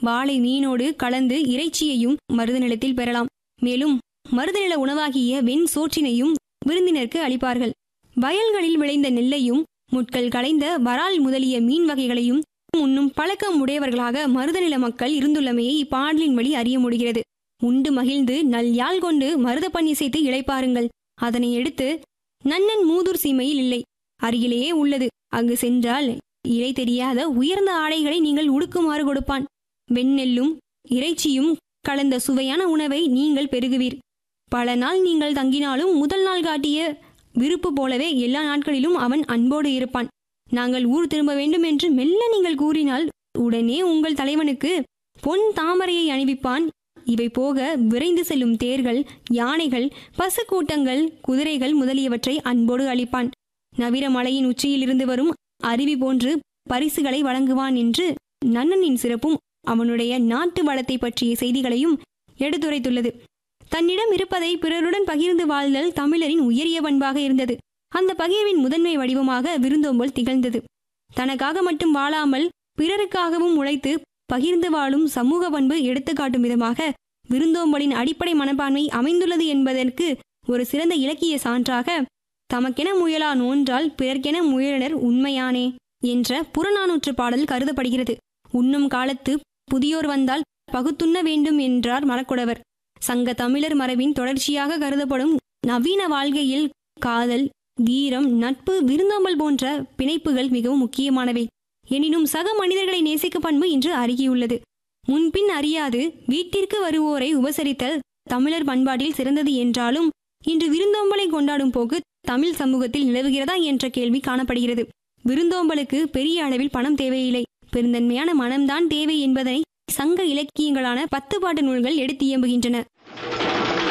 வாழை மீனோடு கலந்து இறைச்சியையும் மருத நிலத்தில் பெறலாம் மேலும் மருத நில உணவாகிய வெண் சோற்றினையும் விருந்தினருக்கு அளிப்பார்கள் வயல்களில் விளைந்த நெல்லையும் முட்கள் களைந்த வரால் முதலிய மீன் வகைகளையும் உண்ணும் பழக்கம் உடையவர்களாக மருதநில மக்கள் இருந்துள்ளமையை இப்பாடலின் வழி அறிய முடிகிறது உண்டு மகிழ்ந்து நல் யாழ் கொண்டு மருத பண்ணி சேர்த்து இளைப்பாருங்கள் அதனை எடுத்து நன்னன் மூதூர் சீமையில் இல்லை அருகிலேயே உள்ளது அங்கு சென்றால் இலை தெரியாத உயர்ந்த ஆடைகளை நீங்கள் உடுக்குமாறு கொடுப்பான் வெண்ணெல்லும் இறைச்சியும் கலந்த சுவையான உணவை நீங்கள் பெருகுவீர் பல நாள் நீங்கள் தங்கினாலும் முதல் நாள் காட்டிய விருப்பு போலவே எல்லா நாட்களிலும் அவன் அன்போடு இருப்பான் நாங்கள் ஊர் திரும்ப வேண்டும் என்று மெல்ல நீங்கள் கூறினால் உடனே உங்கள் தலைவனுக்கு பொன் தாமரையை அணிவிப்பான் இவை போக விரைந்து செல்லும் தேர்கள் யானைகள் பசுக்கூட்டங்கள் குதிரைகள் முதலியவற்றை அன்போடு அளிப்பான் நவிர மலையின் உச்சியிலிருந்து வரும் அருவி போன்று பரிசுகளை வழங்குவான் என்று நன்னனின் சிறப்பும் அவனுடைய நாட்டு வளத்தை பற்றிய செய்திகளையும் எடுத்துரைத்துள்ளது தன்னிடம் இருப்பதை பிறருடன் பகிர்ந்து வாழ்தல் தமிழரின் உயரிய பண்பாக இருந்தது அந்த பகிர்வின் முதன்மை வடிவமாக விருந்தோம்பல் திகழ்ந்தது தனக்காக மட்டும் வாழாமல் பிறருக்காகவும் உழைத்து பகிர்ந்து வாழும் சமூக பண்பு எடுத்துக்காட்டும் விதமாக விருந்தோம்பலின் அடிப்படை மனப்பான்மை அமைந்துள்ளது என்பதற்கு ஒரு சிறந்த இலக்கிய சான்றாக தமக்கென முயலா நோன்றால் பிறர்க்கென முயலனர் உண்மையானே என்ற புறநானூற்று பாடல் கருதப்படுகிறது உண்ணும் காலத்து புதியோர் வந்தால் பகுத்துண்ண வேண்டும் என்றார் மரக்குடவர் சங்க தமிழர் மரபின் தொடர்ச்சியாக கருதப்படும் நவீன வாழ்க்கையில் காதல் வீரம் நட்பு விருந்தோம்பல் போன்ற பிணைப்புகள் மிகவும் முக்கியமானவை எனினும் சக மனிதர்களை நேசிக்கும் பண்பு இன்று அருகியுள்ளது முன்பின் அறியாது வீட்டிற்கு வருவோரை உபசரித்தல் தமிழர் பண்பாட்டில் சிறந்தது என்றாலும் இன்று விருந்தோம்பலை கொண்டாடும் போக்கு தமிழ் சமூகத்தில் நிலவுகிறதா என்ற கேள்வி காணப்படுகிறது விருந்தோம்பலுக்கு பெரிய அளவில் பணம் தேவையில்லை பெருந்தன்மையான மனம்தான் தேவை என்பதனை சங்க இலக்கியங்களான பத்து பாட்டு நூல்கள் எடுத்து இயம்புகின்றன